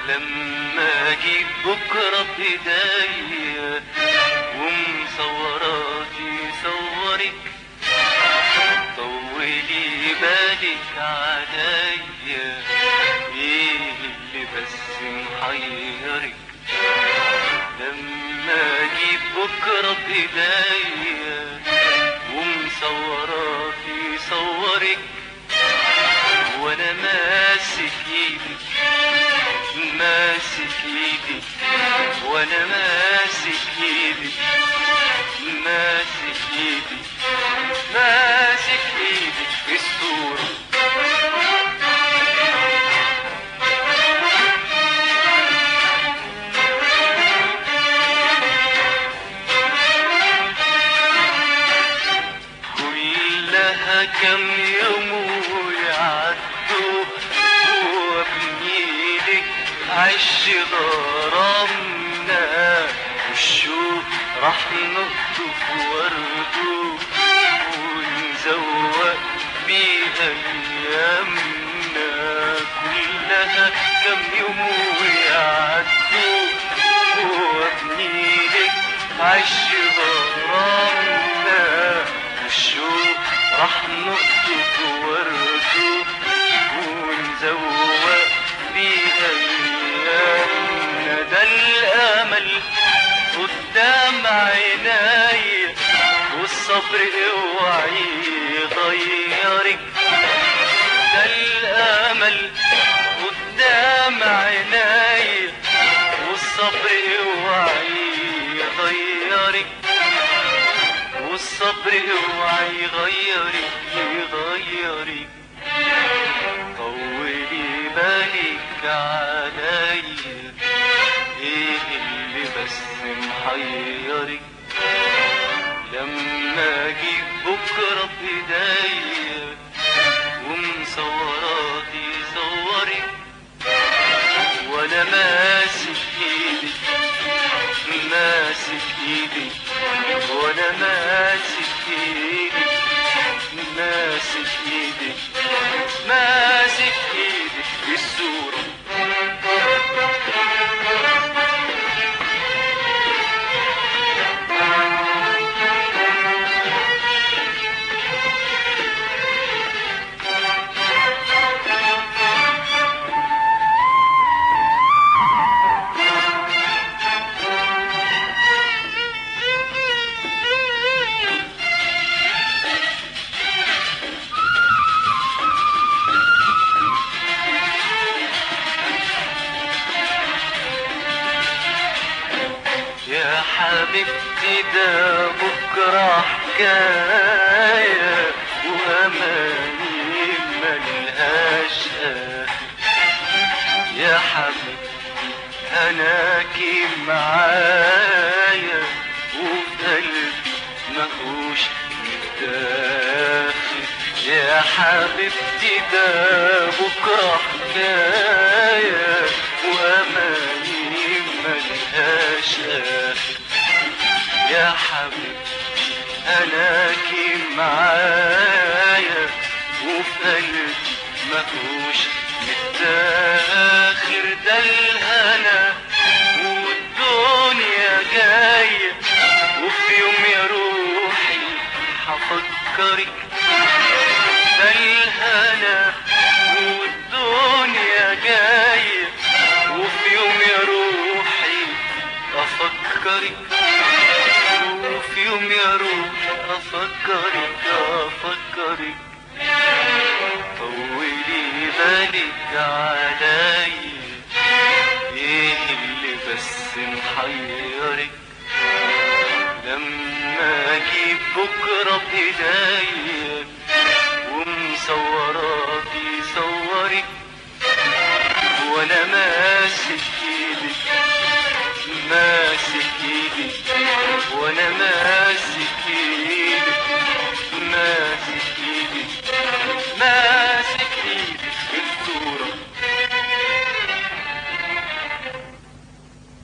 لما اجيب بكرة بايديا ومصوراتي صورك طولي بالك عليا ايه اللي بس محيرك لما اجيب بكرة بايديا ومصوراتي صورك وانا ماسك ايدك ماسك ايدك وانا ماسك ايدك ماسك ايدك ماسك ايدك في الصورة كلها كم يوم ويعدوا وابني لك عش غرامنا والشوق راح نطف ورده ونزوق بيها ايامنا كلها كم يوم ويعدوا وابني لك عش غرامنا والشوق راح نقطف ورده ونزوق بيها ايامنا ده الامل قدام عيني والصبر اوعي يغيرك ده الامل قدام عيني والصبر اوعي يغيرك والصبر اوعى يغيرك يغيرك طولي بالك عليا ايه اللي بس محيرك لما اجيب بكره بايديا ومصوراتي صورك وانا ماسك ايدك ماسك ايدك وانا ماسك ايدك ماسك ايدك ماسك ايدك في الصورة يا حبيبتي ده بكرة حكاية وأماني ملهاش آخر يا حبيبتي هناكي معايا وقلبي مهوش متاخد يا حبيبتي ده بكرة حكاية وأماني ملهاش آخر يا حبيبتي أناكي معايا وفي قلبي مهوش متاخر ده الهنا والدنيا جاية وفي يوم يا روحي هفكرك ده الهنا والدنيا جاية وفي يوم يا روحي أفكرك وفي يوم يا روحي أفكرك أفكرك طولي بالك عليا ايه اللي بس محيرك لما اجيب بكرة بايديا ومصوراتي صورك وانا ماسك ايدك ماسك ايدك وانا